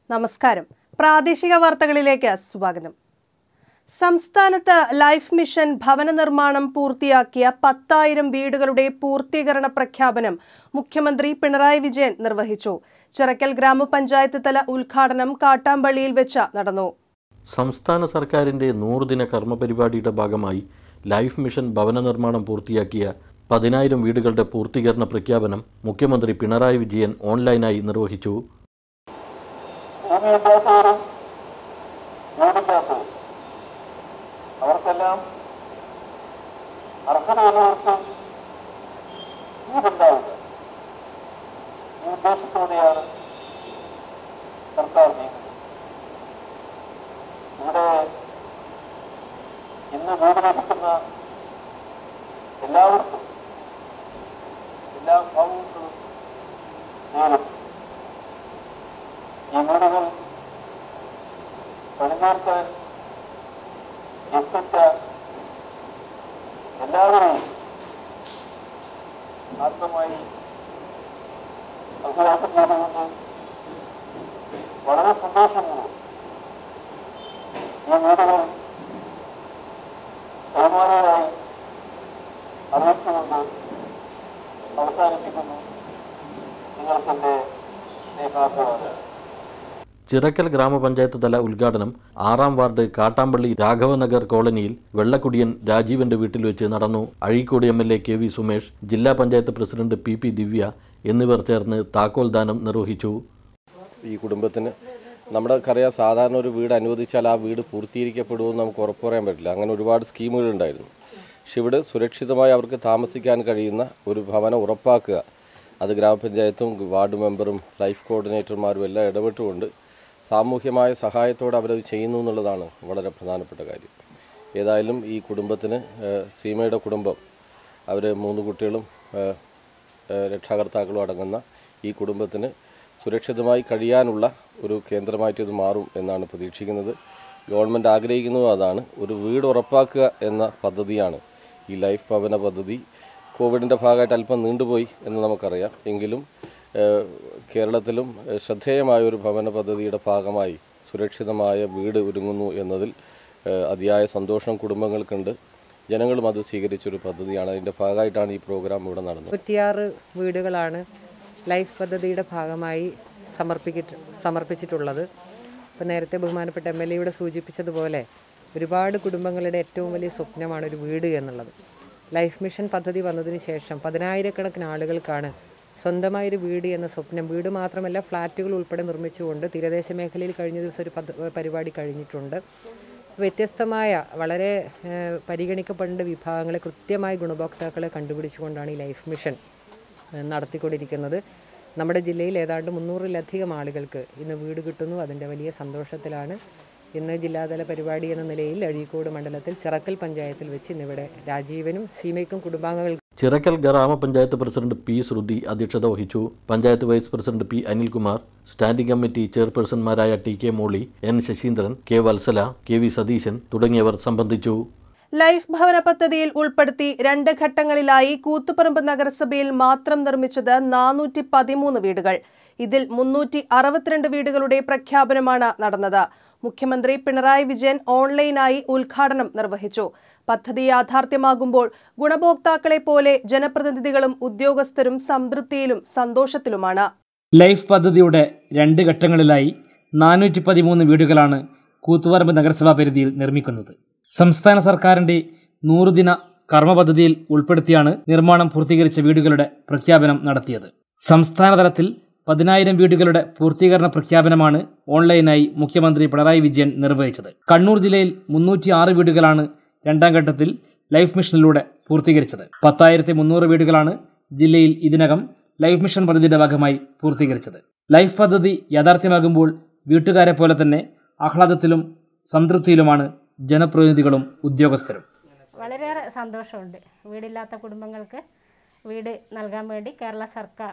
നമസ്കാരം പ്രാദേശിക വാർത്തകളിലേക്ക് സ്വാഗതം സംസ്ഥാനത്ത് ലൈഫ് മിഷൻ ഭവന നിർമ്മാണം പൂർത്തിയാക്കിയ പത്തായിരം വീടുകളുടെ പൂർത്തീകരണ പ്രഖ്യാപനം മുഖ്യമന്ത്രി പിണറായി വിജയൻ നിർവഹിച്ചു ചിറക്കൽ ഗ്രാമപഞ്ചായത്ത് തല ഉദ്ഘാടനം കാട്ടാമ്പള്ളിയിൽ വെച്ച് നടന്നു സംസ്ഥാന സർക്കാരിൻ്റെ നൂറുദിന കർമ്മപരിപാടിയുടെ ഭാഗമായി ലൈഫ് മിഷൻ ഭവന നിർമ്മാണം പൂർത്തിയാക്കിയ പതിനായിരം വീടുകളുടെ പൂർത്തീകരണ പ്രഖ്യാപനം മുഖ്യമന്ത്രി പിണറായി വിജയൻ ഓൺലൈനായി നിർവഹിച്ചു ഭൂമിയില്ലാത്തവരും വീടില്ലാത്തവരും അവർക്കെല്ലാം അർഹതയുള്ളവർക്ക് വീടുണ്ടാവില്ല ഈ ഉദ്ദേശത്തോടെയാണ് സർക്കാർ നീങ്ങുന്നത് ഇവിടെ ഇന്ന് വീട് ലഭിക്കുന്ന എല്ലാവർക്കും എല്ലാ ഭാവങ്ങളും നേരിടും ഈ വീടുകൾ പണിതീർക്കാൻ എത്തിച്ച എല്ലാവരെയും ആത്മമായി അഭിലാഷം ചെയ്തുകൊണ്ട് വളരെ സന്തോഷപൂർവ്വം ഈ വീടുകൾ കൈമാറിയതായി അറിയിച്ചുകൊണ്ട് അവസാനിപ്പിക്കുന്നു നിങ്ങൾക്കെന്റെ സ്നേഹാഭിവാദം ചിറക്കൽ ഗ്രാമപഞ്ചായത്ത് തല ഉദ്ഘാടനം ആറാം വാർഡ് കാട്ടാമ്പള്ളി രാഘവനഗർ കോളനിയിൽ വെള്ളക്കുടിയൻ രാജീവന്റെ വീട്ടിൽ വെച്ച് നടന്നു Azhikode M L A K V Sumesh ജില്ലാ panchayat president P P Divya എന്നിവർ ചേർന്ന് താക്കോൽ ദാനം നിർവഹിച്ചു ഈ കുടുംബത്തിന് നമ്മുടെ അറിയാം സാധാരണ ഒരു വീട് അനുവദിച്ചാൽ ആ വീട് പൂർത്തീകരിക്കപ്പെടുമെന്ന് നമുക്ക് ഉറപ്പ് പറയാൻ പറ്റില്ല അങ്ങനെ ഒരുപാട് സ്കീമുകൾ ഉണ്ടായിരുന്നു പക്ഷെ ഇവിടെ സുരക്ഷിതമായി അവർക്ക് താമസിക്കാൻ കഴിയുന്ന ഒരു ഭവനം ഉറപ്പാക്കുക അത് ഗ്രാമപഞ്ചായത്തും വാർഡ് മെമ്പറും ലൈഫ് കോർഡിനേറ്റർമാരും എല്ലാം ഇടപെട്ടുകൊണ്ട് സാമൂഹ്യമായ സഹായത്തോടെ അവരത് ചെയ്യുന്നു എന്നുള്ളതാണ് വളരെ പ്രധാനപ്പെട്ട കാര്യം ഏതായാലും ഈ കുടുംബത്തിന് ഏഹ്, സീമയുടെ കുടുംബം അവർ മൂന്ന് കുട്ടികളും ഏഹ്, ഏഹ്, രക്ഷാകർത്താക്കളും അടങ്ങുന്ന ഈ കുടുംബത്തിന് സുരക്ഷിതമായി കഴിയാനുള്ള ഒരു കേന്ദ്രമായിട്ട് ഇത് മാറും എന്നാണ് പ്രതീക്ഷിക്കുന്നത് ഗവൺമെൻറ് ആഗ്രഹിക്കുന്നതും അതാണ് ഒരു വീട് ഉറപ്പാക്കുക എന്ന പദ്ധതിയാണ് ഈ ലൈഫ് ഭവന പദ്ധതി കോവിഡിൻ്റെ ഭാഗമായിട്ട് അല്പം നീണ്ടുപോയി എന്ന് നമുക്കറിയാം എങ്കിലും ഏഹ്, കേരളത്തിലും ഏഹ്, ശ്രദ്ധേയമായ ഒരു ഭവന പദ്ധതിയുടെ ഭാഗമായി സുരക്ഷിതമായ വീട് ഒരുങ്ങുന്നു എന്നതിൽ ഏഹ്, അതിയായ സന്തോഷം കുടുംബങ്ങൾക്കുണ്ട് ജനങ്ങളും അത് സ്വീകരിച്ചൊരു പദ്ധതിയാണ് അതിൻ്റെ ഭാഗമായിട്ടാണ് ഈ പ്രോഗ്രാം ഇവിടെ നടന്നത് നൂറ്റിയാറ് വീടുകളാണ് ലൈഫ് പദ്ധതിയുടെ ഭാഗമായി സമർപ്പിക്കിട്ട് സമർപ്പിച്ചിട്ടുള്ളത് ഇപ്പോൾ നേരത്തെ ബഹുമാനപ്പെട്ട എം എൽ എയുടെ സൂചിപ്പിച്ചതുപോലെ ഒരുപാട് കുടുംബങ്ങളുടെ ഏറ്റവും വലിയ സ്വപ്നമാണ് ഒരു വീട് എന്നുള്ളത് ലൈഫ് മിഷൻ പദ്ധതി വന്നതിന് ശേഷം പതിനായിരക്കണക്കിന് ആളുകൾക്കാണ് സ്വന്തമായൊരു വീട് എന്ന സ്വപ്നം വീട് മാത്രമല്ല ഫ്ലാറ്റുകൾ ഉൾപ്പെടെ നിർമ്മിച്ചുകൊണ്ട് തീരദേശ മേഖലയിൽ കഴിഞ്ഞ ദിവസം ഒരു പദ്ധ പരിപാടി കഴിഞ്ഞിട്ടുണ്ട് വ്യത്യസ്തമായ വളരെ ഏഹ്, പരിഗണിക്കപ്പെടേണ്ട വിഭാഗങ്ങളെ കൃത്യമായി ഗുണഭോക്താക്കളെ കണ്ടുപിടിച്ചുകൊണ്ടാണ് ഈ ലൈഫ് മിഷൻ ഏഹ്, നടത്തിക്കൊണ്ടിരിക്കുന്നത് നമ്മുടെ ജില്ലയിൽ ഏതാണ്ട് മുന്നൂറിലധികം ആളുകൾക്ക് ഇന്ന് വീട് കിട്ടുന്നു അതിൻ്റെ വലിയ സന്തോഷത്തിലാണ് ഇന്ന് ജില്ലാതല പരിപാടി എന്ന നിലയിൽ അഴീക്കോട് മണ്ഡലത്തിൽ ചിറക്കൽ പഞ്ചായത്തിൽ വെച്ച് ഇന്നിവിടെ രാജീവനും സീമയ്ക്കും കുടുംബാംഗങ്ങൾക്കും ചിറക്കൽ ഗ്രാമപഞ്ചായത്ത് പ്രസിഡന്റ് പി ശ്രുതി അധ്യക്ഷത വഹിച്ചു panchayat vice president P Anilkumar standing committee ചെയർപേഴ്സൺമാരായ T K Moly N Sasheendran K Vatsala K V Satheesan തുടങ്ങിയവർ സംബന്ധിച്ചു ലൈഫ് ഭവന പദ്ധതിയിൽ ഉൾപ്പെടുത്തി രണ്ട് ഘട്ടങ്ങളിലായി കൂത്തുപറമ്പ് നഗരസഭയിൽ മാത്രം നിർമ്മിച്ചത് നാനൂറ്റി പതിമൂന്ന് വീടുകൾ ഇതിൽ മുന്നൂറ്റി അറുപത്തിരണ്ട് വീടുകളുടെ പ്രഖ്യാപനമാണ് നടന്നത് മുഖ്യമന്ത്രി പിണറായി വിജയൻ ഓൺലൈനായി ഉദ്ഘാടനം നിർവഹിച്ചു പദ്ധതി യാഥാർത്ഥ്യമാകുമ്പോൾ ഗുണഭോക്താക്കളെ പോലെ ജനപ്രതിനിധികളും ഉദ്യോഗസ്ഥരും സംതൃപ്തിയിലും സന്തോഷത്തിലുമാണ് ലൈഫ് പദ്ധതിയുടെ രണ്ട് ഘട്ടങ്ങളിലായി നാനൂറ്റി പതിമൂന്ന് വീടുകളാണ് കൂത്തുപറമ്പ് നഗരസഭാ പരിധിയിൽ നിർമ്മിക്കുന്നത് സംസ്ഥാന സർക്കാരിന്റെ നൂറുദിന കർമ്മ പദ്ധതിയിൽ ഉൾപ്പെടുത്തിയാണ് നിർമ്മാണം പൂർത്തീകരിച്ച വീടുകളുടെ പ്രഖ്യാപനം നടത്തിയത് സംസ്ഥാന തലത്തിൽ പതിനായിരം വീടുകളുടെ പൂർത്തീകരണ പ്രഖ്യാപനമാണ് ഓൺലൈനായി മുഖ്യമന്ത്രി പിണറായി വിജയൻ നിർവഹിച്ചത് കണ്ണൂർ ജില്ലയിൽ മുന്നൂറ്റി ആറ് വീടുകളാണ് രണ്ടാം ഘട്ടത്തിൽ ലൈഫ് മിഷനിലൂടെ പൂർത്തീകരിച്ചത് പത്തായിരത്തി മുന്നൂറ് വീടുകളാണ് ജില്ലയിൽ ഇതിനകം ലൈഫ് മിഷൻ പദ്ധതിയുടെ ഭാഗമായി പൂർത്തീകരിച്ചത് ലൈഫ് പദ്ധതി യാഥാർത്ഥ്യമാകുമ്പോൾ വീട്ടുകാരെ പോലെ തന്നെ ആഹ്ലാദത്തിലും സംതൃപ്തിയിലുമാണ് ജനപ്രതിനിധികളും ഉദ്യോഗസ്ഥരും വളരെയേറെ സന്തോഷമുണ്ട് വീടില്ലാത്ത കുടുംബങ്ങൾക്ക് വീട് നൽകാൻ വേണ്ടി കേരള സർക്കാർ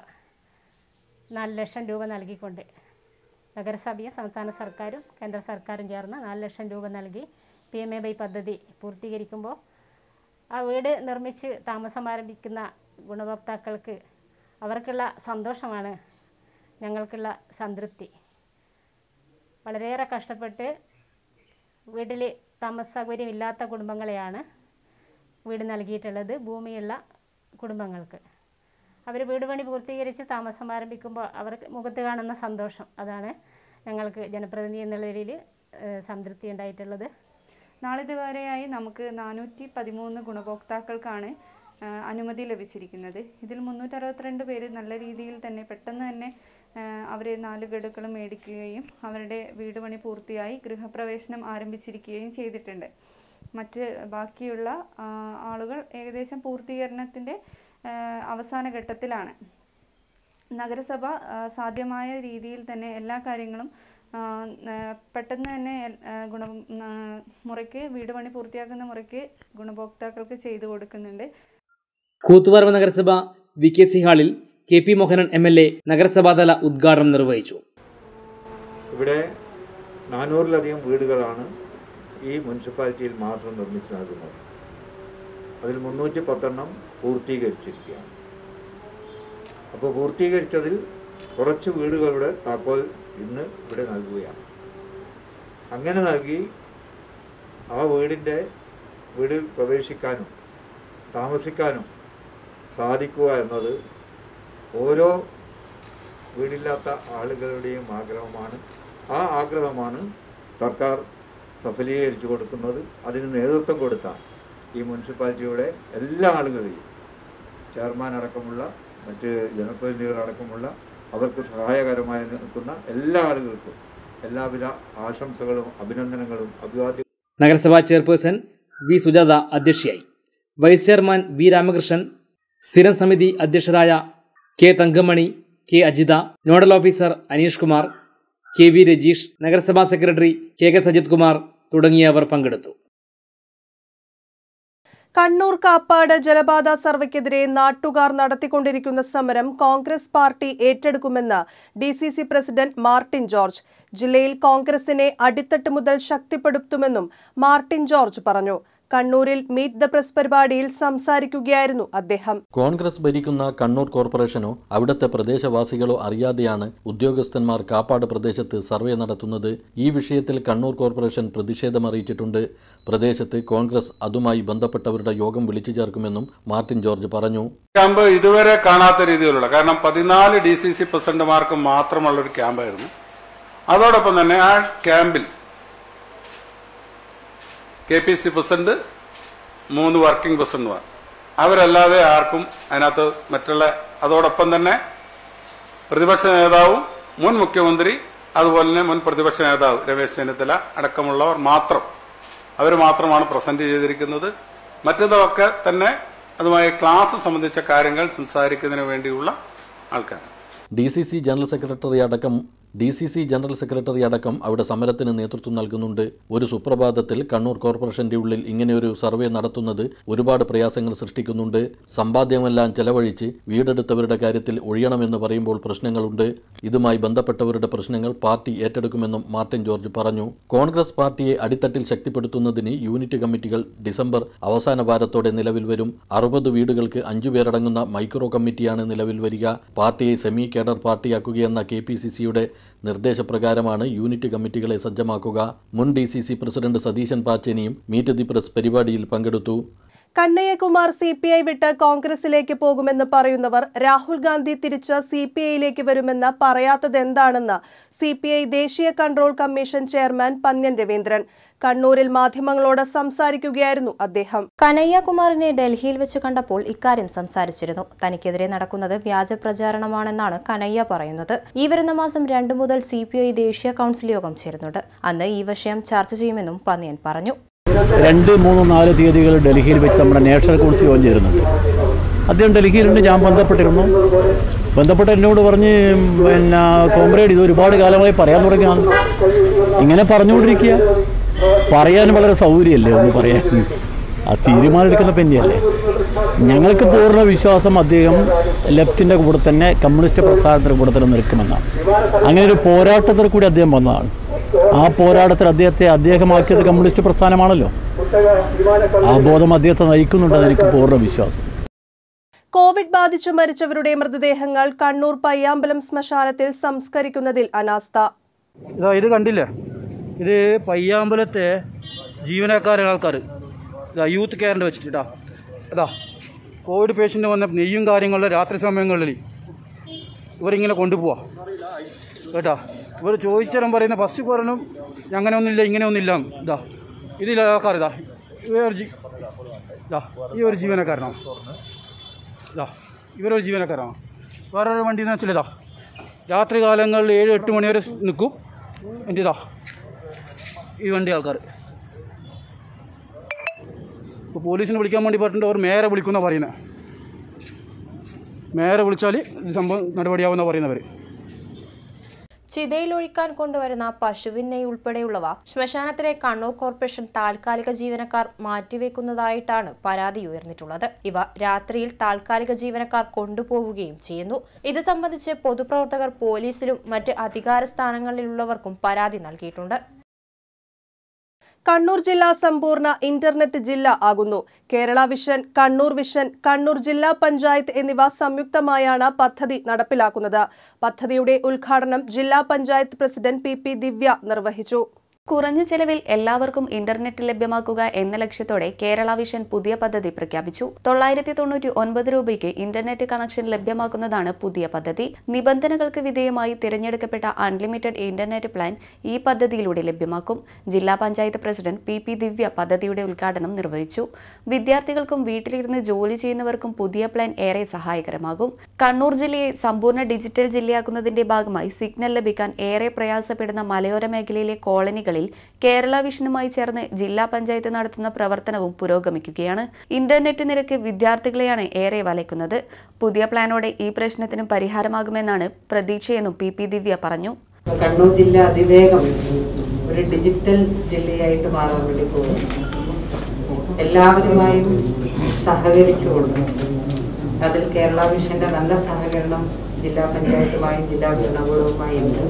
നാല് ലക്ഷം രൂപ നൽകിക്കൊണ്ട് നഗരസഭയും സംസ്ഥാന സർക്കാരും കേന്ദ്ര സർക്കാരും ചേർന്ന് നാല് ലക്ഷം രൂപ നൽകി പി എം എ വൈ പദ്ധതി പൂർത്തീകരിക്കുമ്പോൾ ആ വീട് നിർമ്മിച്ച് താമസം ആരംഭിക്കുന്ന ഗുണഭോക്താക്കൾക്ക് അവർക്കുള്ള സന്തോഷമാണ് ഞങ്ങൾക്കുള്ള സംതൃപ്തി വളരെയേറെ കഷ്ടപ്പെട്ട് വീട്ടിൽ താമസ സൗകര്യം ഇല്ലാത്ത കുടുംബങ്ങളെയാണ് വീട് നൽകിയിട്ടുള്ളത് ഭൂമിയുള്ള കുടുംബങ്ങൾക്ക് അവർ വീട് പണി പൂർത്തീകരിച്ച് താമസം ആരംഭിക്കുമ്പോൾ അവർക്ക് മുഖത്ത് കാണുന്ന സന്തോഷം അതാണ് ഞങ്ങൾക്ക് ജനപ്രതിനിധി എന്നുള്ള രീതിയിൽ സംതൃപ്തി ഉണ്ടായിട്ടുള്ളത് നാളിതുവരെയായി നമുക്ക് നാനൂറ്റി പതിമൂന്ന് ഗുണഭോക്താക്കൾക്കാണ് ആ, അനുമതി ലഭിച്ചിരിക്കുന്നത് ഇതിൽ മുന്നൂറ്ററുപത്തിരണ്ട് പേര് നല്ല രീതിയിൽ തന്നെ പെട്ടെന്ന് തന്നെ അവർ നാല് ഗഡുക്കളും മേടിക്കുകയും അവരുടെ വീട് പണി പൂർത്തിയായി ഗൃഹപ്രവേശനം ആരംഭിച്ചിരിക്കുകയും ചെയ്തിട്ടുണ്ട് മറ്റ് ബാക്കിയുള്ള ആ, ആളുകൾ ഏകദേശം പൂർത്തീകരണത്തിൻ്റെ ആ, അവസാന ഘട്ടത്തിലാണ് നഗരസഭ ആ, സാധ്യമായ രീതിയിൽ തന്നെ എല്ലാ കാര്യങ്ങളും ആ, ആ, പെട്ടെന്ന് തന്നെ എൽ- ആ, ഗുണ ആ, മുറയ്ക്ക് വീട് പണി പൂർത്തിയാക്കുന്ന മുറയ്ക്ക് ഗുണഭോക്താക്കൾക്ക് ചെയ്തു കൊടുക്കുന്നുണ്ട് കൂത്തുപറമ്പ് നഗരസഭ വി കെ സി ഹാളിൽ K P Mohanan M L A നഗരസഭാതല ഉദ്ഘാടനം നിർവഹിച്ചു ഇവിടെ നാനൂറിലധികം വീടുകളാണ് ഈ മുനിസിപ്പാലിറ്റിയിൽ മാത്രം നിർമ്മിച്ചു നൽകുന്നത് അതിൽ മുന്നൂറ്റി പത്തെണ്ണം പൂർത്തീകരിച്ചിരിക്കുകയാണ് അപ്പോൾ പൂർത്തീകരിച്ചതിൽ കുറച്ച് വീടുകളുടെ താക്കോൽ ഇന്ന് ഇവിടെ നൽകുകയാണ് അങ്ങനെ നൽകി ആ വീടിൻ്റെ വീടിൽ പ്രവേശിക്കാനും താമസിക്കാനും സാധിക്കുക എന്നത് ഓരോ വീടില്ലാത്ത ആളുകളുടെയും ആഗ്രഹമാണ് ആ ആഗ്രഹമാണ് സർക്കാർ സഫലീകരിച്ചു കൊടുക്കുന്നത് അതിന് നേതൃത്വം കൊടുത്ത ഈ മുനിസിപ്പാലിറ്റിയുടെ എല്ലാ ആളുകളെയും ചെയർമാൻ അടക്കമുള്ള മറ്റ് ജനപ്രതിനിധികളടക്കമുള്ള അവർക്ക് സഹായകരമായി നിൽക്കുന്ന എല്ലാ ആളുകൾക്കും എല്ലാവിധ ആശംസകളും അഭിനന്ദനങ്ങളും അഭിവാദ്യ നഗരസഭാ ചെയർപേഴ്സൺ വി സുജാത അധ്യക്ഷയായി വൈസ് ചെയർമാൻ വി രാമകൃഷ്ണൻ സ്ഥിരം സമിതി അധ്യക്ഷരായ K Thankamani K Ajitha nodal officer Aneesh Kumar K V Rajeesh നഗരസഭാ secretary K K Sajith Kumar തുടങ്ങിയവർ പങ്കെടുത്തു കണ്ണൂർ കാപ്പാട് ജലപാത സർവേക്കെതിരെ നാട്ടുകാർ നടത്തിക്കൊണ്ടിരിക്കുന്ന സമരം കോൺഗ്രസ് പാർട്ടി ഏറ്റെടുക്കുമെന്ന് D C C president Martin George ജില്ലയിൽ കോൺഗ്രസിനെ അടിത്തട്ട് മുതൽ ശക്തിപ്പെടുത്തുമെന്നും മാർട്ടിൻ ജോർജ് പറഞ്ഞു കണ്ണൂരിൽ മീറ്റ് ദ പ്രസ് പരിപാടിയിൽ സംസാരിക്കുകയായിരുന്നു അദ്ദേഹം കോൺഗ്രസ് ഭരിക്കുന്ന കണ്ണൂർ കോർപ്പറേഷനോ അവിടുത്തെ പ്രദേശവാസികളോ അറിയാതെയാണ് ഉദ്യോഗസ്ഥന്മാർ കാപ്പാട് പ്രദേശത്ത് സർവേ നടത്തുന്നത് ഈ വിഷയത്തിൽ കണ്ണൂർ കോർപ്പറേഷൻ പ്രതിഷേധമറിയിച്ചിട്ടുണ്ട് പ്രദേശത്ത് കോൺഗ്രസ് അതുമായി ബന്ധപ്പെട്ടവരുടെ യോഗം വിളിച്ചു ചേർക്കുമെന്നും മാർട്ടിൻ ജോർജ് പറഞ്ഞു ക്യാമ്പ് ഇതുവരെ കാണാത്ത രീതിയിലുള്ള കാരണം പതിനാല് ഡി സി സി പ്രസിഡന്റുമാർക്ക് മാത്രമുള്ള ഒരു ക്യാമ്പായിരുന്നു അതോടൊപ്പം തന്നെ ആ ക്യാമ്പിൽ കെ പി സി പ്രസിഡന്റ് മൂന്ന് വർക്കിംഗ് പ്രസിഡന്റുമാർ അവരല്ലാതെ ആർക്കും അതിനകത്ത് മറ്റുള്ള അതോടൊപ്പം തന്നെ പ്രതിപക്ഷ നേതാവും മുൻ മുഖ്യമന്ത്രി അതുപോലെ തന്നെ മുൻ പ്രതിപക്ഷ നേതാവ് രമേശ് ചെന്നിത്തല അടക്കമുള്ളവർ മാത്രം അവർ മാത്രമാണ് പ്രസന്റ് ചെയ്തിരിക്കുന്നത് മറ്റതൊക്കെ തന്നെ അതുമായി ക്ലാസ് സംബന്ധിച്ച കാര്യങ്ങൾ സംസാരിക്കുന്നതിന് വേണ്ടിയുള്ള ആൾക്കാർ D C C general secretary അടക്കം D C C general secretary അടക്കം അവിടെ സമരത്തിന് നേതൃത്വം നൽകുന്നുണ്ട് ഒരു സുപ്രഭാതത്തിൽ കണ്ണൂർ കോർപ്പറേഷന്റെ ഉള്ളിൽ ഇങ്ങനെയൊരു സർവേ നടത്തുന്നത് ഒരുപാട് പ്രയാസങ്ങൾ സൃഷ്ടിക്കുന്നുണ്ട് സമ്പാദ്യമെല്ലാം ചെലവഴിച്ച് വീടെടുത്തവരുടെ കാര്യത്തിൽ ഒഴിയണമെന്ന് പറയുമ്പോൾ പ്രശ്നങ്ങളുണ്ട് ഇതുമായി ബന്ധപ്പെട്ടവരുടെ പ്രശ്നങ്ങൾ പാർട്ടി ഏറ്റെടുക്കുമെന്നും മാർട്ടിൻ ജോർജ് പറഞ്ഞു കോൺഗ്രസ് പാർട്ടിയെ അടിത്തട്ടിൽ ശക്തിപ്പെടുത്തുന്നതിന് യൂണിറ്റ് കമ്മിറ്റികൾ ഡിസംബർ അവസാന വാരത്തോടെ നിലവിൽ വരും അറുപത് വീടുകൾക്ക് അഞ്ചു പേരടങ്ങുന്ന മൈക്രോ കമ്മിറ്റിയാണ് നിലവിൽ വരിക പാർട്ടിയെ സെമി കേഡർ പാർട്ടിയാക്കുകയെന്ന കെ പി സി സിയുടെ നിർദ്ദേശപ്രകാരമാണ് യൂണിറ്റ് കമ്മിറ്റികളെ സജ്ജമാക്കുക മുൻ D C C president Satheesan പാച്ചേനിയും മീറ്റ് ദി പ്രസ് പരിപാടിയിൽ പങ്കെടുത്തു കന്നയ്യകുമാർ സി പി ഐ വിട്ട് കോൺഗ്രസിലേക്ക് പോകുമെന്ന് പറയുന്നവർ രാഹുൽ ഗാന്ധി തിരിച്ച് സി പി ഐയിലേക്ക് വരുമെന്ന് പറയാത്തത് എന്താണെന്ന് സി പി ഐ ദേശീയ control commission chairman Pannian Raveendran കണ്ണൂരിൽ മാധ്യമങ്ങളോട് സംസാരിക്കുകയായിരുന്നു അദ്ദേഹം കനയ്യകുമാറിനെ ഡൽഹിയിൽ വെച്ച് കണ്ടപ്പോൾ ഇക്കാര്യം സംസാരിച്ചിരുന്നു തനിക്കെതിരെ നടക്കുന്നത് വ്യാജ പ്രചാരണമാണെന്നാണ് കനയ്യ പറയുന്നത് ഈ വരുന്ന മാസം രണ്ടു മുതൽ സി പി ഐ ദേശീയ കൗൺസിൽ യോഗം ചേരുന്നുണ്ട് അന്ന് ഈ വിഷയം ചർച്ച ചെയ്യുമെന്നും പന്ന്യൻ പറഞ്ഞു രണ്ട് മൂന്ന് നാല് തീയതികൾ ഡൽഹിയിൽ വെച്ച് നമ്മുടെ നാഷണൽ കൗൺസിൽ യോഗം ചേരുന്നുണ്ട് അദ്ദേഹം ഡൽഹിയിലുണ്ട് ഞാൻ ബന്ധപ്പെട്ടിരുന്നു ബന്ധപ്പെട്ട് എന്നോട് പറഞ്ഞ് പിന്നെ കോമ്രേഡ് ഇത് ഒരുപാട് കാലമായി പറയാൻ തുടങ്ങിയാണ് ഇങ്ങനെ പറഞ്ഞുകൊണ്ടിരിക്കുക പറയാൻ വളരെ സൗകര്യമല്ലേ ഒന്ന് പറയാൻ ആ തീരുമാനം എടുക്കുന്ന പെന്നെയല്ലേ ഞങ്ങൾക്ക് പൂർണ്ണ വിശ്വാസം അദ്ദേഹം ലെഫ്റ്റിൻ്റെ കൂടെ തന്നെ കമ്മ്യൂണിസ്റ്റ് പ്രസ്ഥാനത്തിൻ്റെ കൂടെ തന്നെ നിൽക്കുമെന്നാണ് അങ്ങനെ ഒരു പോരാട്ടത്തിൽ കൂടി അദ്ദേഹം വന്നതാണ് ആ പോരാട്ടത്തിൽ അദ്ദേഹത്തെ അദ്ദേഹമാക്കിയത് കമ്മ്യൂണിസ്റ്റ് പ്രസ്ഥാനമാണല്ലോ ആ ബോധം അദ്ദേഹത്തെ നയിക്കുന്നുണ്ടെന്ന് എനിക്ക് പൂർണ്ണ വിശ്വാസം കോവിഡ് ബാധിച്ചു മരിച്ചവരുടെ മൃതദേഹങ്ങൾ കണ്ണൂർ പയ്യാമ്പലം ശ്മശാനത്തിൽ സംസ്കരിക്കുന്നതിൽ അനാസ്ഥ ഇതാ ഇത് കണ്ടില്ലേ ഇത് പയ്യാമ്പലത്തെ ജീവനക്കാരായ ആൾക്കാർ ഇതാ യൂത്ത് കെയറിൻ്റെ വെച്ചിട്ട് ഇതാ ഇതാ കോവിഡ് പേഷ്യൻ്റ് വന്ന നെയ്യും കാര്യങ്ങളിൽ രാത്രി സമയങ്ങളിൽ ഇവരിങ്ങനെ കൊണ്ടുപോവാ കേട്ടാ ഇവർ ചോദിച്ചാലും പറയുന്ന ഫസ്റ്റ് പറയണം അങ്ങനെ ഒന്നുമില്ല ഇങ്ങനെ ഒന്നുമില്ല ഇതാ ഇതിൽ ആൾക്കാർ ഇതാ ഇവർ ജീ ഇതാ ഈ ഒരു ജീവനക്കാരനാണ് ഇതാ ഇവരൊരു ജീവനക്കാരാണ് വേറൊരു വണ്ടി എന്ന് വെച്ചാൽ ഇതാ രാത്രി കാലങ്ങളിൽ ഏഴ് എട്ട് മണി വരെ നിൽക്കും എൻ്റെ ഇതാ ഈ വണ്ടി ആൾക്കാർ ഇപ്പോൾ പോലീസിനെ വിളിക്കാൻ വേണ്ടി പറഞ്ഞിട്ട് അവർ മേരെ വിളിക്കുന്ന പറയുന്നത് മേരെ വിളിച്ചാൽ ഇത് സംഭവം നടപടിയാവുന്ന പറയുന്നവർ ചിതയിലൊഴിക്കാൻ കൊണ്ടുവരുന്ന പശുവിൻ നെയ് ഉൾപ്പെടെയുള്ളവ ശ്മശാനത്തിലെ കണ്ണൂർ കോർപ്പറേഷൻ താൽക്കാലിക ജീവനക്കാർ മാറ്റിവെക്കുന്നതായിട്ടാണ് പരാതി ഉയർന്നിട്ടുള്ളത് ഇവ രാത്രിയിൽ താൽക്കാലിക ജീവനക്കാർ കൊണ്ടുപോവുകയും ചെയ്യുന്നു ഇത് സംബന്ധിച്ച് പൊതുപ്രവർത്തകർ പോലീസിലും മറ്റ് അധികാര സ്ഥാനങ്ങളിലുള്ളവർക്കും പരാതി നൽകിയിട്ടുണ്ട് കണ്ണൂർ ജില്ല സമ്പൂർണ്ണ ഇന്റർനെറ്റ് ജില്ല ആകുന്നു കേരള വിഷൻ കണ്ണൂർ വിഷൻ കണ്ണൂർ ജില്ലാ പഞ്ചായത്ത് എന്നിവ സംയുക്തമായാണ് പദ്ധതി നടപ്പിലാക്കുന്നത് പദ്ധതിയുടെ ഉദ്ഘാടനം ജില്ലാ panchayat president P P Divya നിർവഹിച്ചു കുറഞ്ഞ ചെലവിൽ എല്ലാവർക്കും ഇന്റർനെറ്റ് ലഭ്യമാക്കുക എന്ന ലക്ഷ്യത്തോടെ കേരള വിഷൻ പുതിയ പദ്ധതി പ്രഖ്യാപിച്ചു തൊള്ളായിരത്തി തൊണ്ണൂറ്റി ഒൻപത് രൂപയ്ക്ക് ഇന്റർനെറ്റ് കണക്ഷൻ ലഭ്യമാക്കുന്നതാണ് പുതിയ പദ്ധതി നിബന്ധനകൾക്ക് വിധേയമായി തിരഞ്ഞെടുക്കപ്പെട്ട അൺലിമിറ്റഡ് ഇന്റർനെറ്റ് പ്ലാൻ ഈ പദ്ധതിയിലൂടെ ലഭ്യമാക്കും ജില്ലാ panchayat president P P Divya പദ്ധതിയുടെ ഉദ്ഘാടനം നിർവഹിച്ചു വിദ്യാർത്ഥികൾക്കും വീട്ടിലിരുന്ന് ജോലി ചെയ്യുന്നവർക്കും പുതിയ പ്ലാൻ ഏറെ സഹായകരമാകും കണ്ണൂർ ജില്ലയെ സമ്പൂർണ്ണ ഡിജിറ്റൽ ജില്ലയാക്കുന്നതിന്റെ ഭാഗമായി സിഗ്നൽ ലഭിക്കാൻ ഏറെ പ്രയാസപ്പെടുന്ന മലയോര മേഖലയിലെ കോളനികൾ ജില്ലകളിൽ കേരള വിഷനുമായി ചേർന്ന് ജില്ലാ പഞ്ചായത്ത് നടത്തുന്ന പ്രവർത്തനവും പുരോഗമിക്കുകയാണ് ഇന്റർനെറ്റ് നിരക്ക് വിദ്യാർത്ഥികളെയാണ് ഏറെ വലയ്ക്കുന്നത് പുതിയ പ്ലാനോടെ ഈ പ്രശ്നത്തിനും പരിഹാരമാകുമെന്നാണ് പ്രതീക്ഷയെന്നും പി പി ദിവ്യ പറഞ്ഞു കണ്ണൂർ ജില്ല അതിവേഗം ഒരു ഡിജിറ്റൽ ജില്ലയായിട്ട് മാറാൻ വേണ്ടി പോകും എല്ലാവരുമായും സഹകരിച്ചുകൊണ്ട് അതിൽ കേരള വിഷന്റെ നല്ല സഹകരണം ജില്ലാ പഞ്ചായത്തുമായും ജില്ലാ ഭരണകൂടവുമായും ഉണ്ട്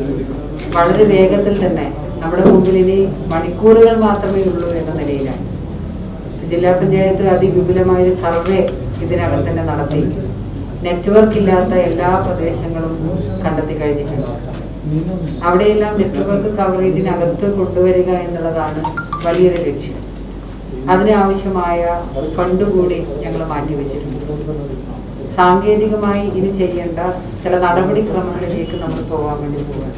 വളരെ വേഗത്തിൽ തന്നെ നമ്മുടെ മുമ്പിൽ ഇനി മണിക്കൂറുകൾ മാത്രമേ ഉള്ളൂ എന്ന നിലയിലാണ് ജില്ലാ പഞ്ചായത്ത് അതിവിപുലമായ സർവേ ഇതിനകം തന്നെ നടത്തി നെറ്റ്വർക്ക് ഇല്ലാത്ത എല്ലാ പ്രദേശങ്ങളും കണ്ടെത്തി കഴിഞ്ഞിട്ടുണ്ട് അവിടെയെല്ലാം നെറ്റ്വർക്ക് കവറേജിനകത്ത് കൊണ്ടുവരിക എന്നുള്ളതാണ് വലിയൊരു ലക്ഷ്യം അതിനാവശ്യമായ ഫണ്ട് കൂടി ഞങ്ങൾ മാറ്റിവെച്ചിട്ടുണ്ട് സാങ്കേതികമായി ഇത് ചെയ്യേണ്ട ചില നടപടിക്രമങ്ങളിലേക്ക് നമ്മൾ പോകാൻ വേണ്ടി പോവുകയാണ്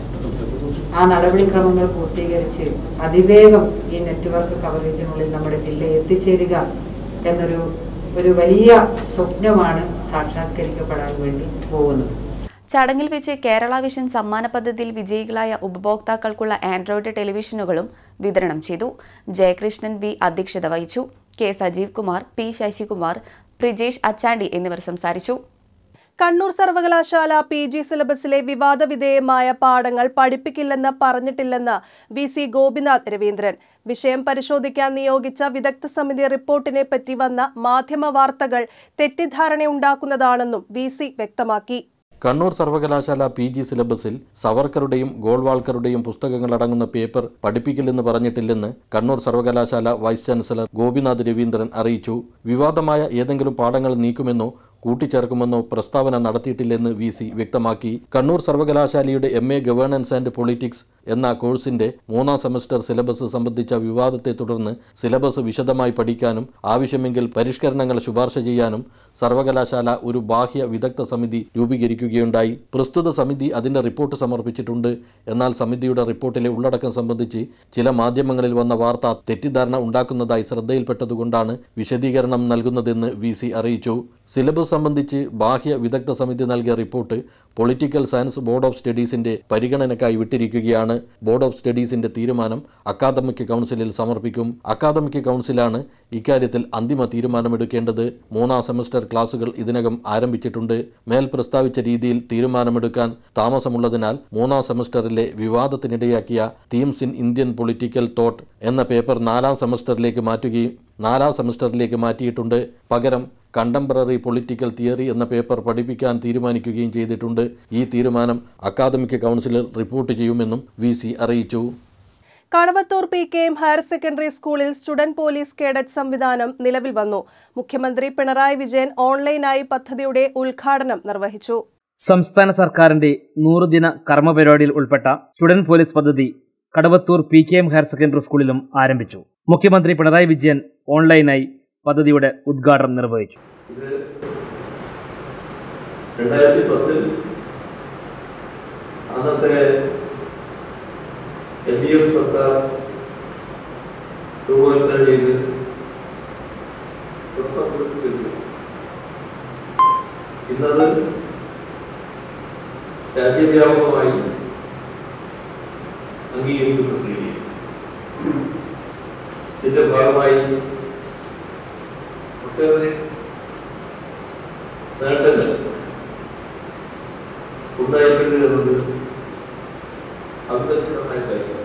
ആ നടപടിക്രമങ്ങൾ പൂർത്തീകരിച്ച് അതിവേഗം ഈ നെറ്റ്വർക്ക് കവറേജിനുള്ളിൽ നമ്മുടെ ജില്ല എത്തിച്ചേരുക എന്നൊരു ഒരു വലിയ സ്വപ്നമാണ് സാക്ഷാത്കരിക്കപ്പെടാൻ വേണ്ടി പോകുന്നത് ചടങ്ങിൽ വെച്ച് കേരള വിഷൻ സമ്മാന പദ്ധതിയിൽ വിജയികളായ ഉപഭോക്താക്കൾക്കുള്ള ആൻഡ്രോയിഡ് ടെലിവിഷനുകളും വിതരണം ചെയ്തു ജയകൃഷ്ണൻ ബി അധ്യക്ഷത വഹിച്ചു കെ സജീവ് കുമാർ പി ശശികുമാർ പ്രിജേഷ് അച്ചാണ്ടി എന്നിവർ സംസാരിച്ചു കണ്ണൂർ സർവകലാശാല പി ജി സിലബസിലെ വിവാദ വിധേയമായ പാഠങ്ങൾ പഠിപ്പിക്കില്ലെന്ന് പറഞ്ഞിട്ടില്ലെന്ന് വി സി ഗോപിനാഥ് രവീന്ദ്രൻ വിഷയം പരിശോധിക്കാൻ നിയോഗിച്ച വിദഗ്ധ സമിതി റിപ്പോർട്ടിനെ പറ്റി വന്ന മാധ്യമ വാർത്തകൾ തെറ്റിദ്ധാരണയുണ്ടാക്കുന്നതാണെന്നും വി സി വ്യക്തമാക്കി കണ്ണൂർ സർവകലാശാല പി ജി സിലബസിൽ സവർക്കറുടെയും ഗോൾവാൾക്കറുടെയും പുസ്തകങ്ങളടങ്ങുന്ന പേപ്പർ പഠിപ്പിക്കില്ലെന്ന് പറഞ്ഞിട്ടില്ലെന്ന് കണ്ണൂർ സർവകലാശാല വൈസ് ചാൻസലർ ഗോപിനാഥ് രവീന്ദ്രൻ അറിയിച്ചു വിവാദമായ ഏതെങ്കിലും പാഠങ്ങൾ നീക്കുമെന്നോ കൂട്ടിച്ചേർക്കുമെന്നോ പ്രസ്താവന നടത്തിയിട്ടില്ലെന്ന് വി സി വ്യക്തമാക്കി കണ്ണൂർ സർവകലാശാലയുടെ M A governance and politics എന്ന കോഴ്സിന്റെ മൂന്നാം സെമസ്റ്റർ സിലബസ് സംബന്ധിച്ച വിവാദത്തെ തുടർന്ന് സിലബസ് വിശദമായി പഠിക്കാനും ആവശ്യമെങ്കിൽ പരിഷ്കരണങ്ങൾ ശുപാർശ ചെയ്യാനും സർവകലാശാല ഒരു ബാഹ്യ വിദഗ്ധ സമിതി രൂപീകരിക്കുകയുണ്ടായി പ്രസ്തുത സമിതി അതിന്റെ റിപ്പോർട്ട് സമർപ്പിച്ചിട്ടുണ്ട് എന്നാൽ സമിതിയുടെ റിപ്പോർട്ടിലെ ഉള്ളടക്കം സംബന്ധിച്ച് ചില മാധ്യമങ്ങളിൽ വന്ന വാർത്ത തെറ്റിദ്ധാരണ ഉണ്ടാക്കുന്നതായി ശ്രദ്ധയിൽപ്പെട്ടതുകൊണ്ടാണ് വിശദീകരണം നൽകുന്നതെന്ന് വി സി അറിയിച്ചു സിലബസ് സംബന്ധിച്ച് ബാഹ്യ വിദഗ്ധ സമിതി നൽകിയ report political science board of സ്റ്റഡീസിന്റെ പരിഗണനയ്ക്കായി വിട്ടിരിക്കുകയാണ് ബോർഡ് ഓഫ് സ്റ്റഡീസിന്റെ തീരുമാനം അക്കാദമിക് കൗൺസിലിൽ സമർപ്പിക്കും അക്കാദമിക് കൗൺസിലാണ് ഇക്കാര്യത്തിൽ അന്തിമ തീരുമാനമെടുക്കേണ്ടത് മൂന്നാം സെമസ്റ്റർ ക്ലാസുകൾ ഇതിനകം ആരംഭിച്ചിട്ടുണ്ട് മേൽ പ്രസ്താവിച്ച രീതിയിൽ തീരുമാനമെടുക്കാൻ താമസമുള്ളതിനാൽ മൂന്നാം സെമസ്റ്ററിലെ വിവാദത്തിനിടയാക്കിയ themes in Indian political thought എന്ന പേപ്പർ നാലാം സെമസ്റ്ററിലേക്ക് മാറ്റുകയും നാലാം സെമസ്റ്ററിലേക്ക് മാറ്റിയിട്ടുണ്ട് പകരം കണ്ടംപററി പൊളിറ്റിക്കൽ തിയറി എന്ന പേപ്പർ പഠിപ്പിക്കാൻ തീരുമാനിക്കുകയും ചെയ്തിട്ടുണ്ട് ഈ തീരുമാനം അക്കാദമിക് കൗൺസിലിൽ റിപ്പോർട്ട് ചെയ്യുമെന്നും വി സി അറിയിച്ചു Kadavathur P K M higher secondary സ്കൂളിൽ സ്റ്റുഡന്റ് പോലീസ് കേഡറ്റ് സംവിധാനം നിലവിൽ വന്നു മുഖ്യമന്ത്രി പിണറായി വിജയൻ ഓൺലൈനായി പദ്ധതിയുടെ ഉദ്ഘാടനം നിർവഹിച്ചു സംസ്ഥാന സർക്കാരിന്റെ നൂറുദിന കർമ്മ പരിപാടിയിൽ ഉൾപ്പെട്ട സ്റ്റുഡന്റ് പോലീസ് പദ്ധതി Kadavathur P K M higher secondary സ്കൂളിലും ആരംഭിച്ചു മുഖ്യമന്ത്രി പിണറായി വിജയൻ ഓൺലൈനായി പദ്ധതിയുടെ ഉദ്ഘാടനം നിർവഹിച്ചു ഇത് രണ്ടായിരത്തി പത്തിൽ അന്നത്തെ എൽ ഡി എഫ് സർക്കാർ രൂപകൽപ്പന ചെയ്ത് തുടക്കം കൊടുത്തിട്ടുണ്ട് ഇന്നത് രാജ്യവ്യാപകമായി അംഗീകരിക്കപ്പെട്ടിരിക്കുകയാണ് ഇതിന്റെ ഭാഗമായി ഒട്ടേറെ നേട്ടങ്ങൾ ഉണ്ടായിട്ടുണ്ട് എന്നത് അഭിനന്ദനമായ കാര്യം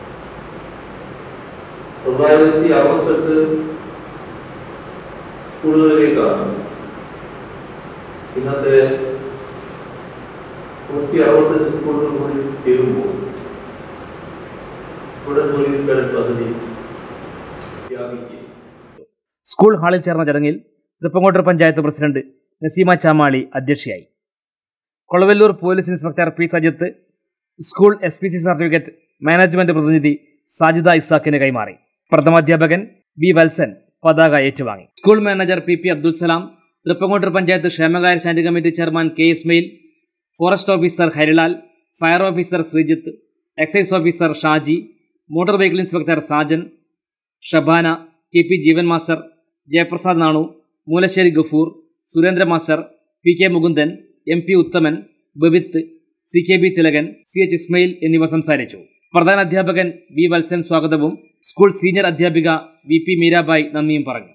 തൊള്ളായിരത്തി അറുപത്തെട്ട് സ്കൂളുകളിലേക്കാണ് ഇന്നത്തെ നൂറ്റി അറുപത്തെട്ട് സ്കൂളുകൾ കൂടി ചേരുമ്പോൾ സ്റ്റുഡന്റ് പോലീസ് കേഡറ്റ് പദ്ധതി വ്യാപിക്കും സ്കൂൾ ഹാളിൽ ചേർന്ന ചടങ്ങിൽ തൃപ്പങ്കോട്ടൂർ പഞ്ചായത്ത് പ്രസിഡന്റ് നസീമ ചാമാളി അധ്യക്ഷയായി Kolavallur police inspector P Sajith school S P C certificate management പ്രതിനിധി സാജിദ ഇസാഖിന് കൈമാറി പ്രഥമാധ്യാപകൻ ബി വത്സൻ പതാക ഏറ്റുവാങ്ങി school manager P P Abdul Salam Thrippangottur panchayat ക്ഷേമകാര്യ standing committee chairman K Ismail forest officer Harilal fire officer Sreejith excise officer Shaji motor vehicle inspector Sajan Shabana K P Jeevan master Jayaprasad Nanu Moolasseri Gafoor Surendra master P K Mukundan M P Uthaman Babith C K B Thilakan C H Ismail എന്നിവർ സംസാരിച്ചു പ്രധാന അധ്യാപകൻ V Valsan സ്വാഗതവും school senior അധ്യാപിക V P Meerabai നന്ദിയും പറഞ്ഞു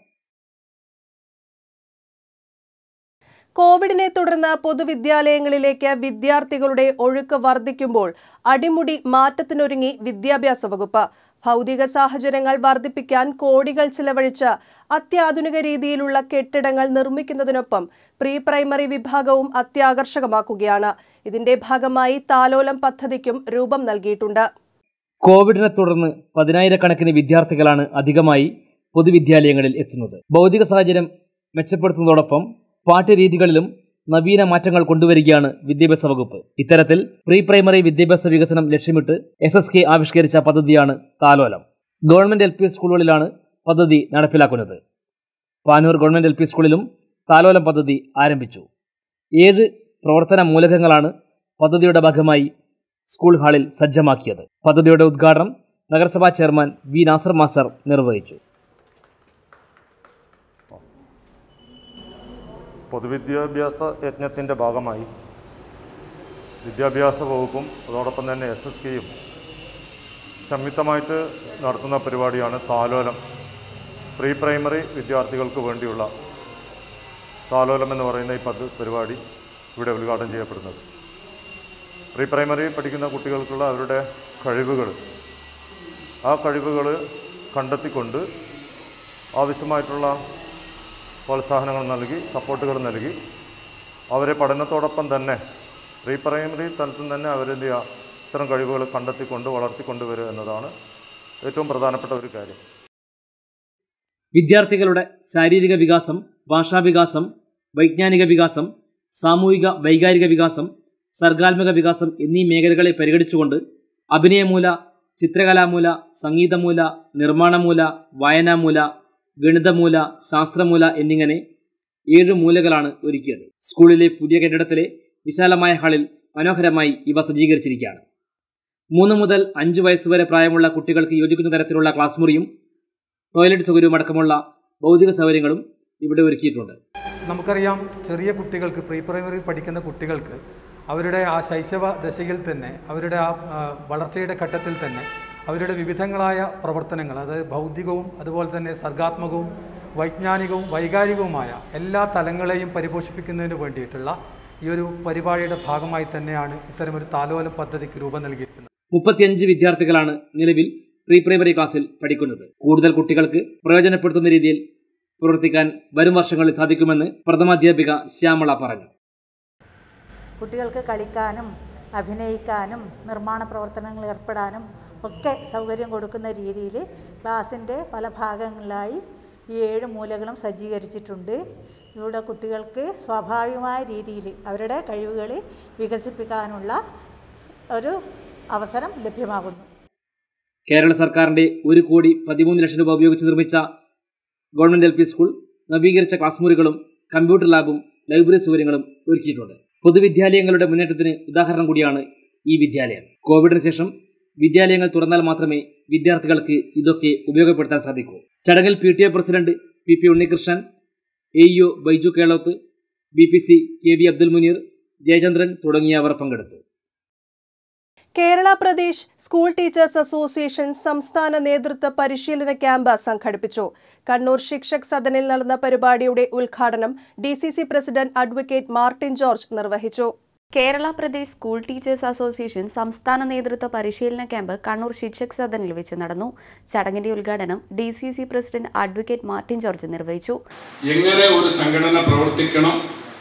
കോവിഡിനെ തുടർന്ന് പൊതുവിദ്യാലയങ്ങളിലേക്ക് വിദ്യാർത്ഥികളുടെ ഒഴുക്ക് വർദ്ധിക്കുമ്പോൾ അടിമുടി മാറ്റത്തിനൊരുങ്ങി വിദ്യാഭ്യാസ വകുപ്പ് ഭൗതിക സാഹചര്യങ്ങൾ വർദ്ധിപ്പിക്കാൻ കോടികൾ ചിലവഴിച്ച് അത്യാധുനിക രീതിയിലുള്ള കെട്ടിടങ്ങൾ നിർമ്മിക്കുന്നതിനൊപ്പം പ്രീ പ്രൈമറി വിഭാഗവും അത്യാകർഷകമാക്കുകയാണ് ഇതിന്റെ ഭാഗമായി താലോലം പദ്ധതിക്കും രൂപം നൽകിയിട്ടുണ്ട് കോവിഡിനെ തുടർന്ന് പതിനായിരക്കണക്കിന് വിദ്യാർത്ഥികളാണ് അധികമായി പൊതുവിദ്യാലയങ്ങളിൽ എത്തുന്നത് ഭൗതിക സാഹചര്യം മെച്ചപ്പെടുത്തുന്നതോടൊപ്പം പാഠ്യരീതികളിലും നവീന മാറ്റങ്ങൾ കൊണ്ടുവരികയാണ് വിദ്യാഭ്യാസ വകുപ്പ് ഇത്തരത്തിൽ പ്രീ പ്രൈമറി വിദ്യാഭ്യാസ വികസനം ലക്ഷ്യമിട്ട് എസ് എസ് കെ ആവിഷ്കരിച്ച പദ്ധതിയാണ് താലോലം ഗവൺമെന്റ് എൽ പി സ്കൂളുകളിലാണ് പദ്ധതി നടപ്പിലാക്കുന്നത് പാനൂർ ഗവൺമെന്റ് എൽ പി സ്കൂളിലും താലോലം പദ്ധതി ആരംഭിച്ചു ഏഴ് പ്രവർത്തന മൂലകങ്ങളാണ് പദ്ധതിയുടെ ഭാഗമായി സ്കൂൾ ഹാളിൽ സജ്ജമാക്കിയത് പദ്ധതിയുടെ ഉദ്ഘാടനം നഗരസഭാ ചെയർമാൻ വി നാസർ മാസ്റ്റർ നിർവഹിച്ചു പൊതുവിദ്യാഭ്യാസ യജ്ഞത്തിൻ്റെ ഭാഗമായി വിദ്യാഭ്യാസ വകുപ്പും അതോടൊപ്പം തന്നെ എസ് എസ് കെയും സംയുക്തമായിട്ട് നടത്തുന്ന പരിപാടിയാണ് താലോലം പ്രീ പ്രൈമറി വിദ്യാർത്ഥികൾക്ക് വേണ്ടിയുള്ള താലോലം എന്ന് പറയുന്ന ഈ പദ്ധ പരിപാടി ഇവിടെ ഉദ്ഘാടനം ചെയ്യപ്പെടുന്നത് പ്രീ പ്രൈമറി പഠിക്കുന്ന കുട്ടികൾക്കുള്ള അവരുടെ കഴിവുകൾ ആ കഴിവുകൾ കണ്ടെത്തിക്കൊണ്ട് ആവശ്യമായിട്ടുള്ള പ്രോത്സാഹനങ്ങൾ നൽകി സപ്പോർട്ടുകൾ നൽകി അവരെ പഠനത്തോടൊപ്പം തന്നെ പ്രീ പ്രൈമറി തലത്തിൽ തന്നെ അവരെന്ത് ചെയ്യുക ഇത്തരം കഴിവുകൾ കണ്ടെത്തിക്കൊണ്ട് വളർത്തിക്കൊണ്ടുവരിക എന്നതാണ് ഏറ്റവും പ്രധാനപ്പെട്ട ഒരു കാര്യം വിദ്യാർത്ഥികളുടെ ശാരീരിക വികാസം ഭാഷാവികാസം വൈജ്ഞാനിക വികാസം സാമൂഹിക വൈകാരിക വികാസം സർഗാത്മക വികാസം എന്നീ മേഖലകളെ പരിഗണിച്ചുകൊണ്ട് അഭിനയമൂല ചിത്രകലാമൂല സംഗീതമൂല നിർമ്മാണമൂല വായനാമൂല ഗണിതമൂല ശാസ്ത്രമൂല എന്നിങ്ങനെ ഏഴ് മൂലകളാണ് ഒരുക്കിയത് സ്കൂളിലെ പുതിയ കെട്ടിടത്തിലെ വിശാലമായ ഹാളിൽ മനോഹരമായി ഇവ സജ്ജീകരിച്ചിരിക്കുകയാണ് മൂന്ന് മുതൽ അഞ്ച് വയസ്സ് വരെ പ്രായമുള്ള കുട്ടികൾക്ക് യോജിക്കുന്ന തരത്തിലുള്ള ക്ലാസ് മുറിയും ടോയ്ലറ്റ് സൗകര്യവും അടക്കമുള്ള ഭൗതിക സൗകര്യങ്ങളും ഇവിടെ ഒരുക്കിയിട്ടുണ്ട് നമുക്കറിയാം ചെറിയ കുട്ടികൾക്ക് പ്രീ പ്രൈമറി പഠിക്കുന്ന കുട്ടികൾക്ക് അവരുടെ ആ ശൈശവ ദശയിൽ തന്നെ അവരുടെ ആ ആ, വളർച്ചയുടെ ഘട്ടത്തിൽ തന്നെ അവരുടെ വിവിധങ്ങളായ പ്രവർത്തനങ്ങൾ അതായത് ഭൗതികവും അതുപോലെ തന്നെ സർഗാത്മകവും വൈജ്ഞാനികവും വൈകാരികവുമായ എല്ലാ തലങ്ങളെയും പരിപോഷിപ്പിക്കുന്നതിന് വേണ്ടിയിട്ടുള്ള ഈ ഒരു പരിപാടിയുടെ ഭാഗമായി തന്നെയാണ് ഇത്തരമൊരു താലോലം പദ്ധതിക്ക് രൂപം നൽകിയിരിക്കുന്നത് മുപ്പത്തിയഞ്ച് വിദ്യാർത്ഥികളാണ് നിലവിൽ പ്രീ പ്രൈമറി ക്ലാസ്സിൽ പഠിക്കുന്നത് കൂടുതൽ കുട്ടികൾക്ക് പ്രയോജനപ്പെടുത്തുന്ന രീതിയിൽ പ്രവർത്തിക്കാൻ വരും വർഷങ്ങളിൽ സാധിക്കുമെന്ന് പ്രഥമാധ്യാപിക ശ്യാമള പറഞ്ഞു കുട്ടികൾക്ക് കളിക്കാനും അഭിനയിക്കാനും നിർമ്മാണ പ്രവർത്തനങ്ങളിൽ ഏർപ്പെടാനും ഒക്കെ സൗകര്യം കൊടുക്കുന്ന രീതിയിൽ ക്ലാസ്സിൻ്റെ പല ഭാഗങ്ങളിലായി ഈ ഏഴ് മൂലകളും സജ്ജീകരിച്ചിട്ടുണ്ട് ഇതിലൂടെ കുട്ടികൾക്ക് സ്വാഭാവികമായ രീതിയിൽ അവരുടെ കഴിവുകൾ വികസിപ്പിക്കാനുള്ള ഒരു അവസരം ലഭ്യമാകുന്നു കേരള സർക്കാരിന്റെ ഒരു കോടി പതിമൂന്ന് ലക്ഷം രൂപ ഉപയോഗിച്ച് നിർമ്മിച്ച ഗവൺമെന്റ് എൽ പി സ്കൂൾ നവീകരിച്ച ക്ലാസ് മുറികളും കമ്പ്യൂട്ടർ ലാബും ലൈബ്രറി സൗകര്യങ്ങളും ഒരുക്കിയിട്ടുണ്ട് പൊതുവിദ്യാലയങ്ങളുടെ മുന്നേറ്റത്തിന് ഉദാഹരണം കൂടിയാണ് ഈ വിദ്യാലയം കോവിഡിന് ശേഷം വിദ്യാലയങ്ങൾ തുറന്നാൽ മാത്രമേ വിദ്യാർത്ഥികൾക്ക് ഇതൊക്കെ ഉപയോഗപ്പെടുത്താൻ സാധിക്കൂ ചടങ്ങിൽ P T A president P P Unnikrishnan A E O Baiju Kelothu B P C K V Abdul Muneer Jayachandran തുടങ്ങിയവർ പങ്കെടുത്തു Kerala Pradesh school teachers association സംസ്ഥാന നേതൃത്വ പരിശീലന ക്യാമ്പ് സംഘടിപ്പിച്ചു കണ്ണൂർ ശിക്ഷക് സദനിൽ നടന്ന പരിപാടിയുടെ ഉദ്ഘാടനം D C C president advocate Martin George നിർവഹിച്ചു Kerala Pradesh school teachers association സംസ്ഥാന നേതൃത്വ പരിശീലന ക്യാമ്പ് കണ്ണൂർ ശിക്ഷക് സദനിൽ വെച്ച് നടന്നു ചടങ്ങിന്റെ ഉദ്ഘാടനം D C C president advocate Martin George നിർവഹിച്ചു എങ്ങനെ ഒരു സംഘടന പ്രവർത്തിക്കണം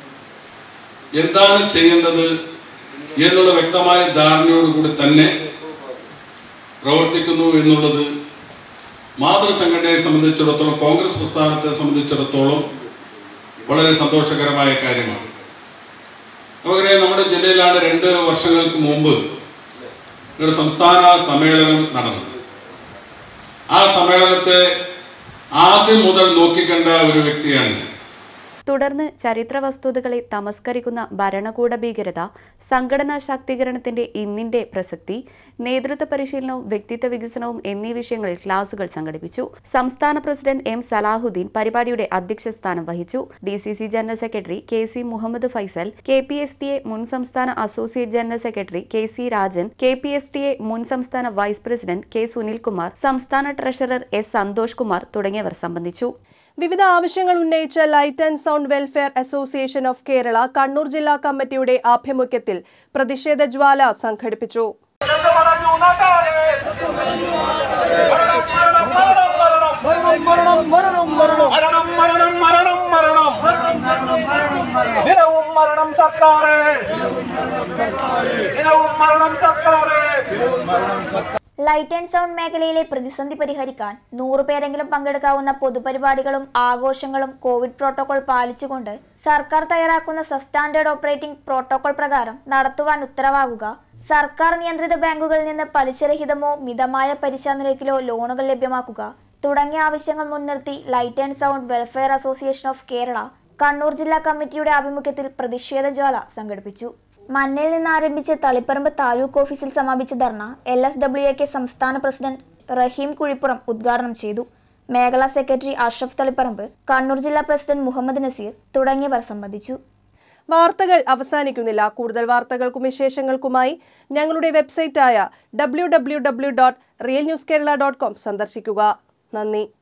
എന്താണ് ചെയ്യേണ്ടത് എന്നുള്ള വ്യക്തമായ ധാരണയോടുകൂടി തന്നെ പ്രവർത്തിക്കുന്നു എന്നുള്ളത് മാതൃസംഘടനയെ സംബന്ധിച്ചിടത്തോളം കോൺഗ്രസ് പ്രസ്ഥാനത്തെ സംബന്ധിച്ചിടത്തോളം വളരെ സന്തോഷകരമായ കാര്യമാണ് നമുക്കറിയാം നമ്മുടെ ജില്ലയിലാണ് രണ്ട് വർഷങ്ങൾക്ക് മുമ്പ് ഒരു സംസ്ഥാന സമ്മേളനം നടന്നത് ആ സമ്മേളനത്തെ ആദ്യം മുതൽ നോക്കിക്കണ്ട ഒരു വ്യക്തിയാണ് ഞാൻ തുടർന്ന് ചരിത്ര വസ്തുതകളെ തമസ്കരിക്കുന്ന ഭരണകൂട ഭീകരത സംഘടനാ ശാക്തീകരണത്തിന്റെ ഇന്നിന്റെ പ്രസക്തി നേതൃത്വ പരിശീലനവും വ്യക്തിത്വ വികസനവും എന്നീ വിഷയങ്ങളിൽ ക്ലാസുകൾ സംഘടിപ്പിച്ചു സംസ്ഥാന പ്രസിഡന്റ് എം സലാഹുദ്ദീൻ പരിപാടിയുടെ അധ്യക്ഷ സ്ഥാനം വഹിച്ചു D C C general secretary K C Muhammad Faisal K P S T A മുൻ സംസ്ഥാന associate general secretary K C Rajan K P S T A മുൻ സംസ്ഥാന വൈസ് പ്രസിഡന്റ് കെ സുനിൽകുമാർ സംസ്ഥാന ട്രഷറർ എസ് സന്തോഷ് കുമാർ തുടങ്ങിയവർ സംബന്ധിച്ചു വിവിധ ആവശ്യങ്ങൾ ഉന്നയിച്ച light and sound welfare association of Kerala Kannur ജില്ലാ കമ്മിറ്റിയുടെ ആഭിമുഖ്യത്തിൽ പ്രതിഷേധ ജ്വാല സംഘടിപ്പിച്ചു ദിനവും മരണം സർക്കാരേ ദിനവും മരണം സർക്കാരേ ലൈറ്റ് ആൻഡ് സൗണ്ട് മേഖലയിലെ പ്രതിസന്ധി പരിഹരിക്കാൻ നൂറുപേരെങ്കിലും പങ്കെടുക്കാവുന്ന പൊതുപരിപാടികളും ആഘോഷങ്ങളും കോവിഡ് പ്രോട്ടോകോൾ പാലിച്ചുകൊണ്ട് സർക്കാർ തയ്യാറാക്കുന്ന സബ്സ്റ്റാൻഡേർഡ് ഓപ്പറേറ്റിംഗ് പ്രോട്ടോകോൾ പ്രകാരം നടത്തുവാൻ ഉത്തരവാകുക സർക്കാർ നിയന്ത്രിത ബാങ്കുകളിൽ നിന്ന് പലിശരഹിതമോ മിതമായ പലിശ നിരക്കിലോ ലോണുകൾ ലഭ്യമാക്കുക തുടങ്ങിയ ആവശ്യങ്ങൾ മുൻനിർത്തി light and sound welfare association of Kerala Kannur ജില്ലാ കമ്മിറ്റിയുടെ ആഭിമുഖ്യത്തിൽ പ്രതിഷേധ ജ്വാല സംഘടിപ്പിച്ചു മന്നയിൽ നിന്ന് ആരംഭിച്ച് തളിപ്പറമ്പ് താലൂക്ക് ഓഫീസിൽ സമാപിച്ച dharna L S W A K സംസ്ഥാന പ്രസിഡന്റ് റഹീം കുഴിപ്പുറം ഉദ്ഘാടനം ചെയ്തു മേഖലാ സെക്രട്ടറി അഷ്റഫ് തളിപ്പറമ്പ് കണ്ണൂർ ജില്ലാ പ്രസിഡന്റ് മുഹമ്മദ് നസീർ തുടങ്ങിയവർ സംബന്ധിച്ചു വാർത്തകൾ അവസാനിക്കുന്നില്ല കൂടുതൽ വാർത്തകൾക്കും വിശേഷങ്ങൾക്കുമായി ഞങ്ങളുടെ വെബ്സൈറ്റായ W W W dot real news Kerala dot com സന്ദർശിക്കുക നന്ദി